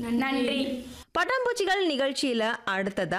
நன்றி பட்டாம்பூச்சிகள் நிகழ்ச்சியில அடுத்ததா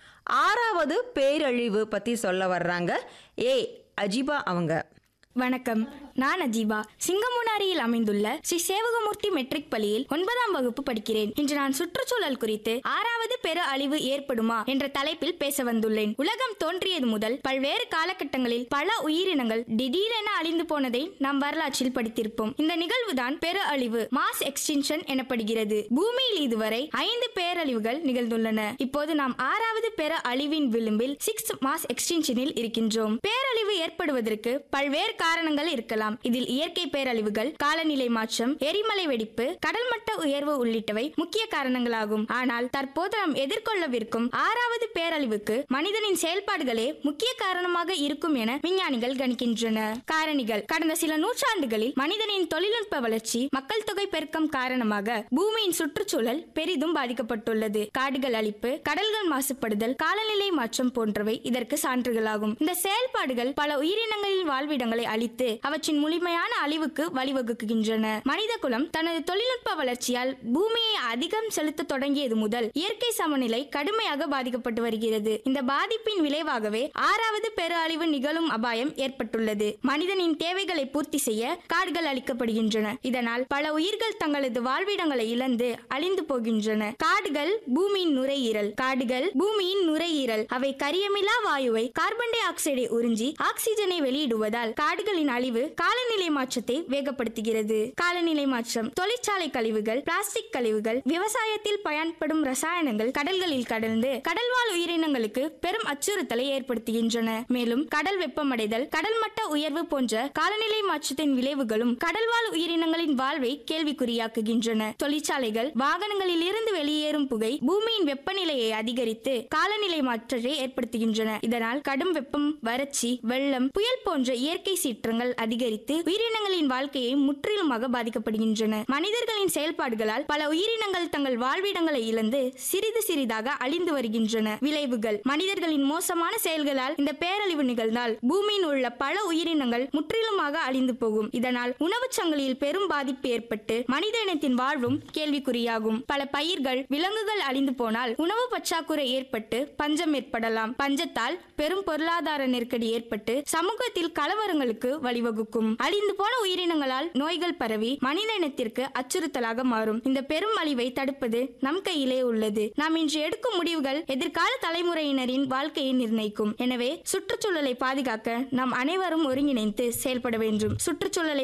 ஆறாவது பேரழிவு பத்தி சொல்ல வர்றாங்க ஏ அஜிபா அவங்க வணக்கம் நான் அஜீபா சிங்கமுனாரியில் அமைந்துள்ள ஸ்ரீ சேவகமூர்த்தி மெட்ரிக் பள்ளியில் ஒன்பதாம் வகுப்பு படிக்கிறேன் இன்று நான் சுற்றுச்சூழல் குறித்து ஆறாவது பெரு அழிவு ஏற்படுமா என்ற தலைப்பில் பேச வந்துள்ளேன் உலகம் தோன்றியது முதல் பல்வேறு காலகட்டங்களில் பல உயிரினங்கள் திடீரென அழிந்து போனதை நாம் வரலாற்றில் படித்திருப்போம் இந்த நிகழ்வுதான் பெரு அழிவு மாஸ் எக்ஸ்டிங்ஷன் எனப்படுகிறது பூமியில் இதுவரை ஐந்து பேரழிவுகள் நிகழ்ந்துள்ளன இப்போது நாம் ஆறாவது பெரு அழிவின் விளிம்பில் சிக்ஸ் மாஸ் எக்ஸ்டிங்ஷனில் இருக்கின்றோம் பேரழிவு ஏற்படுவதற்கு பல்வேறு காரணங்கள் இருக்கலாம் இதில் இயற்கை பேரழிவுகள் காலநிலை மாற்றம் எரிமலை வெடிப்பு கடல் மட்ட உயர்வு உள்ளிட்டவை முக்கிய காரணங்களாகும் ஆனால் தற்போது நாம் எதிர்கொள்ளவிருக்கும் ஆறாவது பேரழிவுக்கு மனிதனின் செயல்பாடுகளே முக்கிய காரணமாக இருக்கும் என விஞ்ஞானிகள் கணிக்கின்றனர் காரணிகள் கடந்த சில நூற்றாண்டுகளில் மனிதனின் தொழில்நுட்ப வளர்ச்சி மக்கள் தொகை பெருக்கம் காரணமாக பூமியின் சுற்றுச்சூழல் பெரிதும் பாதிக்கப்பட்டுள்ளது காடுகள் அழிப்பு கடல்கள் மாசுபடுதல் காலநிலை மாற்றம் போன்றவை இதற்கு சான்றுகளாகும் இந்த செயல்பாடுகள் பல உயிரினங்களின் வாழ்விடங்களை அழித்து அவற்றின் முழுமையான அழிவுக்கு வழிவகுக்கின்றன மனித குலம் தனது தொழில்நுட்ப வளர்ச்சியால் பூமியை அதிகம் செலுத்த தொடங்கியது முதல் இயற்கை சமநிலை கடுமையாக பாதிக்கப்பட்டு வருகிறது இந்த பாதிப்பின் விளைவாகவே ஆறாவது பெரு அழிவு நிகழும் அபாயம் ஏற்பட்டுள்ளது மனிதனின் தேவைகளை பூர்த்தி செய்ய காடுகள் அழிக்கப்படுகின்றன இதனால் பல உயிர்கள் தங்களது வாழ்விடங்களை இழந்து அழிந்து போகின்றன காடுகள் பூமியின் நுரையீரல் காடுகள் பூமியின் நுரையீரல் அவை கரியமிலா வாயுவை கார்பன் டை ஆக்சைடை உறிஞ்சி ஆக்சிஜனை வெளியிடுவதால் காடுகளின் அழிவு காலநிலை மாற்றத்தை வேகப்படுத்துகிறது காலநிலை மாற்றம் தொழிற்சாலை கழிவுகள் பிளாஸ்டிக் கழிவுகள் விவசாயத்தில் பயன்படும் ரசாயனங்கள் கடல்களில் கடந்து கடல்வாழ் உயிரினங்களுக்கு பெரும் அச்சுறுத்தலை ஏற்படுத்துகின்றன மேலும் கடல் வெப்பமடைதல் கடல் மட்ட உயர்வு போன்ற காலநிலை மாற்றத்தின் விளைவுகளும் கடல்வாழ் உயிரினங்களின் வாழ்வை கேள்விக்குறியாக்குகின்றன தொழிற்சாலைகள் வாகனங்களில் இருந்து வெளியேறும் புகை பூமியின் வெப்பநிலையை அதிகரித்து காலநிலை மாற்றத்தை ஏற்படுத்துகின்றன இதனால் கடும் வெப்பம் வறட்சி வெள்ளம் புயல் போன்ற இயற்கை சீற்றங்கள் அதிகரித்து உயிரினங்களின் வாழ்க்கையை முற்றிலுமாக பாதிக்கப்படுகின்றன மனிதர்களின் செயல்பாடுகளால் பல உயிரினங்கள் தங்கள் வாழ்விடங்களை இழந்து சிறிது சிறிதாக அழிந்து வருகின்றன விளைவுகள் மனிதர்களின் மோசமான செயல்களால் இந்த பேரழிவு நிகழ்ந்தால் பூமியில் உள்ள பல உயிரினங்கள் முற்றிலுமாக அழிந்து போகும் இதனால் உணவுச் சங்கிலியில் பெரும் பாதிப்பு ஏற்பட்டு மனித இனத்தின் வாழ்வும் கேள்விக்குறியாகும் பல பயிர்கள் விலங்குகள் அழிந்து போனால் உணவு பற்றாக்குறை ஏற்பட்டு பஞ்சம் ஏற்படலாம் பஞ்சத்தால் பெரும் பொருளாதார நெருக்கடி ஏற்பட்டு சமூகத்தில் கலவரங்களுக்கு வழிவகுக்கும் அழிந்து போன உயிரினங்களால் நோய்கள் பரவி மனித இனத்திற்கு அச்சுறுத்தலாக மாறும் இந்த பெரும் அழிவை தடுப்பது நம் கையிலே உள்ளது நாம் இன்று எடுக்கும் முடிவுகள் எதிர்கால தலைமுறையினரின் வாழ்க்கையை நிர்ணயிக்கும் எனவே சுற்றுச்சூழலை பாதுகாக்க நாம் அனைவரும் ஒருங்கிணைந்து செயல்பட வேண்டும் சுற்றுச்சூழலை